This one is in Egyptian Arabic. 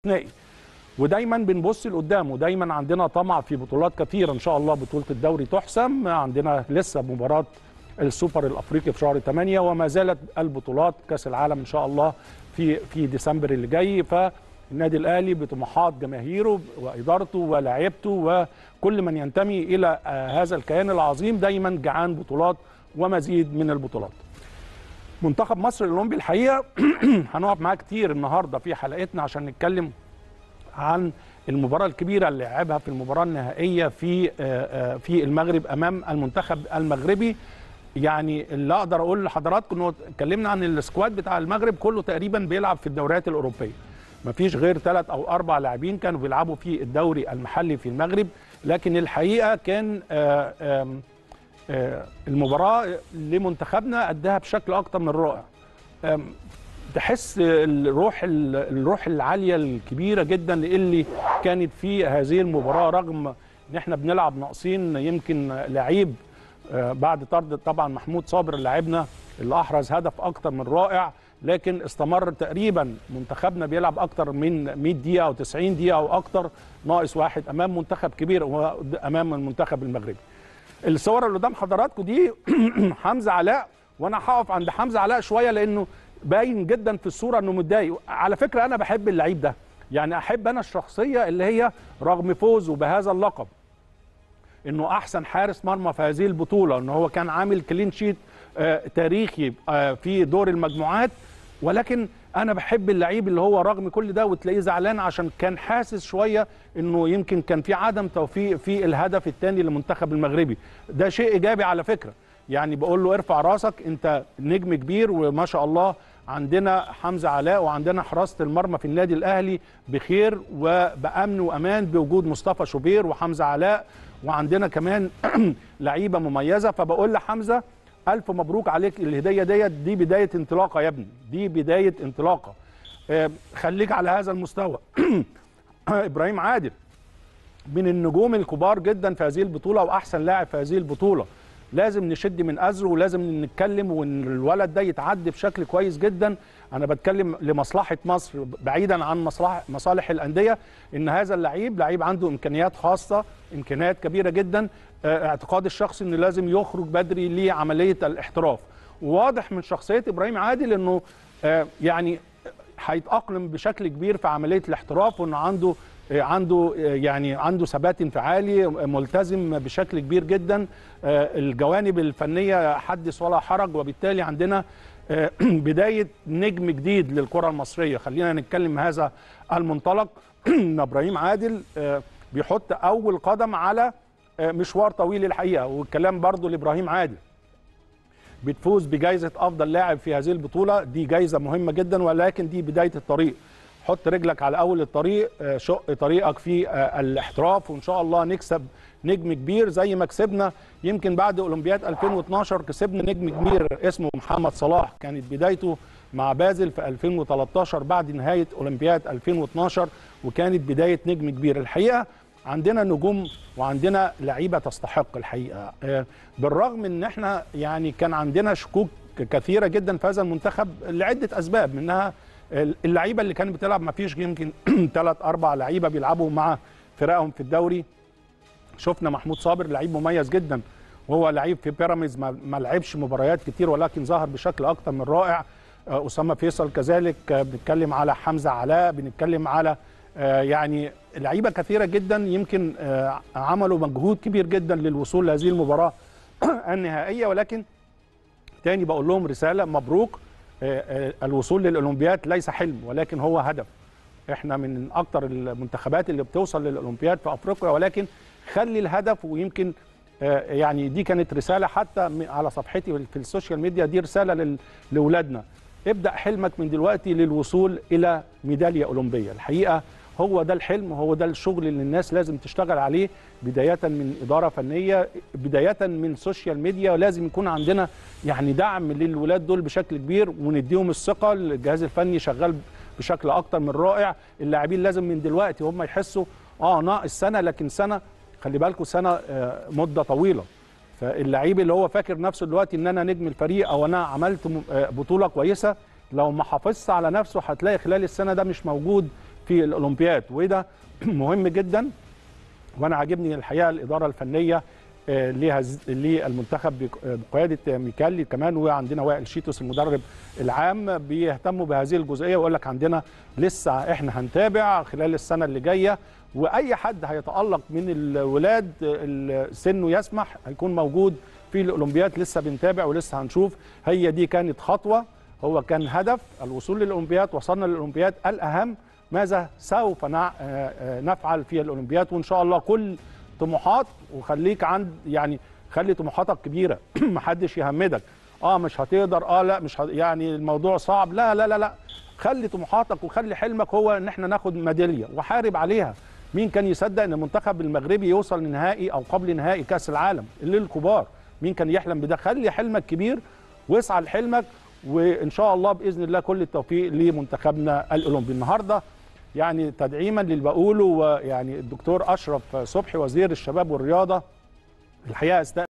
استثنائي ودايما بنبص لقدام ودايما عندنا طمع في بطولات كثيره ان شاء الله بطوله الدوري تحسم عندنا لسه مباراه السوبر الافريقي في شهر 8 وما زالت البطولات كاس العالم ان شاء الله في في ديسمبر اللي جاي فالنادي الاهلي بطموحات جماهيره وادارته ولاعيبته وكل من ينتمي الى آه، هذا الكيان العظيم دايما جعان بطولات ومزيد من البطولات. منتخب مصر الاولمبي الحقيقه هنقعد معاه كتير النهارده في حلقتنا عشان نتكلم عن المباراة الكبيرة اللي لعبها في المباراة النهائية في آه، آه، في المغرب أمام المنتخب المغربي يعني اللي أقدر أقول لحضراتكم إنه اتكلمنا عن السكواد بتاع المغرب كله تقريبا بيلعب في الدوريات الأوروبية مفيش غير ثلاث أو أربع لاعبين كانوا بيلعبوا في الدوري المحلي في المغرب لكن الحقيقة كان آه، آم، آه، المباراة لمنتخبنا أداها بشكل أكتر من رائع آم، تحس الروح الروح العاليه الكبيره جدا اللي كانت في هذه المباراه رغم ان احنا بنلعب ناقصين يمكن لعيب آه، بعد طرد طبعا محمود صابر لاعبنا اللي احرز هدف اكتر من رائع لكن استمر تقريبا منتخبنا بيلعب اكتر من 100 دقيقه او 90 دقيقه او اكتر ناقص واحد امام منتخب كبير وهو امام المنتخب المغربي الصور اللي قدام حضراتكم دي حمزه علاء وانا هقف عند حمزه علاء شويه لانه باين جدا في الصوره انه متضايق على فكره انا بحب اللعيب ده يعني احب انا الشخصيه اللي هي رغم فوزه بهذا اللقب انه احسن حارس مرمى في هذه البطوله ان هو كان عامل كلين شيت آه، تاريخي آه، في دور المجموعات ولكن انا بحب اللعيب اللي هو رغم كل ده وتلاقيه زعلان عشان كان حاسس شويه انه يمكن كان في عدم توفيق في الهدف الثاني للمنتخب المغربي ده شيء ايجابي على فكره يعني بقول له ارفع راسك انت نجم كبير وما شاء الله عندنا حمزه علاء وعندنا حراسه المرمى في النادي الاهلي بخير وبامن وامان بوجود مصطفى شوبير وحمزه علاء وعندنا كمان لعيبه مميزه فبقول لحمزه الف مبروك عليك الهديه ديت دي بدايه انطلاقه يا ابني دي بدايه انطلاقه آه، خليك على هذا المستوى ابراهيم عادل من النجوم الكبار جدا في هذه البطوله واحسن لاعب في هذه البطوله لازم نشد من ازره ولازم نتكلم وان الولد ده يتعدي بشكل كويس جدا انا بتكلم لمصلحه مصر بعيدا عن مصلحه مصالح الانديه ان هذا اللعيب لعيب عنده امكانيات خاصه امكانيات كبيره جدا آه، اعتقاد الشخصي انه لازم يخرج بدري لعمليه الاحتراف وواضح من شخصيه ابراهيم عادل انه آه، يعني هيتاقلم بشكل كبير في عمليه الاحتراف وانه عنده عنده يعني عنده ثبات انفعالي ملتزم بشكل كبير جدا الجوانب الفنيه حدث ولا حرج وبالتالي عندنا بدايه نجم جديد للكره المصريه خلينا نتكلم هذا المنطلق ان ابراهيم عادل بيحط اول قدم على مشوار طويل الحقيقه والكلام برضو لابراهيم عادل بتفوز بجائزه افضل لاعب في هذه البطوله دي جائزه مهمه جدا ولكن دي بدايه الطريق حط رجلك على اول الطريق آه، شق طريقك في آه، الاحتراف وان شاء الله نكسب نجم كبير زي ما كسبنا يمكن بعد اولمبياد 2012 كسبنا نجم كبير اسمه محمد صلاح كانت بدايته مع بازل في 2013 بعد نهايه اولمبياد 2012 وكانت بدايه نجم كبير الحقيقه عندنا نجوم وعندنا لعيبه تستحق الحقيقه آه، بالرغم ان احنا يعني كان عندنا شكوك كثيره جدا في هذا المنتخب لعده اسباب منها اللعيبه اللي كانت بتلعب ما فيش يمكن ثلاث اربع لعيبه بيلعبوا مع فرقهم في الدوري شفنا محمود صابر لعيب مميز جدا وهو لعيب في بيراميدز ما ما لعبش مباريات كتير ولكن ظهر بشكل اكتر من رائع آه، اسامه فيصل كذلك آه، بنتكلم على حمزه علاء بنتكلم على آه، يعني لعيبه كثيره جدا يمكن آه، عملوا مجهود كبير جدا للوصول لهذه المباراه النهائيه ولكن تاني بقول لهم رساله مبروك آه، آه، الوصول للاولمبياد ليس حلم ولكن هو هدف احنا من اكتر المنتخبات اللي بتوصل للاولمبياد في افريقيا ولكن خلي الهدف ويمكن آه، يعني دي كانت رساله حتى م- على صفحتي في السوشيال ميديا دي رساله لل- لاولادنا ابدا حلمك من دلوقتي للوصول الى ميداليه اولمبيه الحقيقه هو ده الحلم وهو ده الشغل اللي الناس لازم تشتغل عليه بدايه من اداره فنيه بدايه من سوشيال ميديا ولازم يكون عندنا يعني دعم للولاد دول بشكل كبير ونديهم الثقه الجهاز الفني شغال بشكل اكتر من رائع اللاعبين لازم من دلوقتي هم يحسوا اه ناقص سنه لكن سنه خلي بالكم سنه آه، مده طويله فاللعيب اللي هو فاكر نفسه دلوقتي ان انا نجم الفريق او انا عملت م- آه، بطوله كويسه لو ما حافظش على نفسه هتلاقي خلال السنه ده مش موجود في الاولمبياد وده مهم جدا وانا عاجبني الحقيقه الاداره الفنيه آه، لهز- للمنتخب بق- بقياده ميكالي كمان وعندنا وائل شيتوس المدرب العام بيهتموا بهذه الجزئيه ويقول لك عندنا لسه احنا هنتابع خلال السنه اللي جايه واي حد هيتالق من الولاد ال- سنه يسمح هيكون موجود في الاولمبياد لسه بنتابع ولسه هنشوف هي دي كانت خطوه هو كان هدف الوصول للاولمبياد وصلنا للاولمبياد الاهم ماذا سوف نع- آه، آه، نفعل في الاولمبياد وان شاء الله كل طموحات وخليك عند يعني خلي طموحاتك كبيره محدش يهمدك اه مش هتقدر اه لا مش ه... يعني الموضوع صعب لا لا لا لا خلي طموحاتك وخلي حلمك هو ان احنا ناخد ميداليه وحارب عليها مين كان يصدق ان المنتخب المغربي يوصل لنهائي او قبل نهائي كاس العالم للكبار مين كان يحلم بده خلي حلمك كبير واسعى لحلمك وان شاء الله باذن الله كل التوفيق لمنتخبنا الاولمبي النهارده يعني تدعيما للي بقوله ويعني الدكتور اشرف صبحي وزير الشباب والرياضه الحقيقه استاء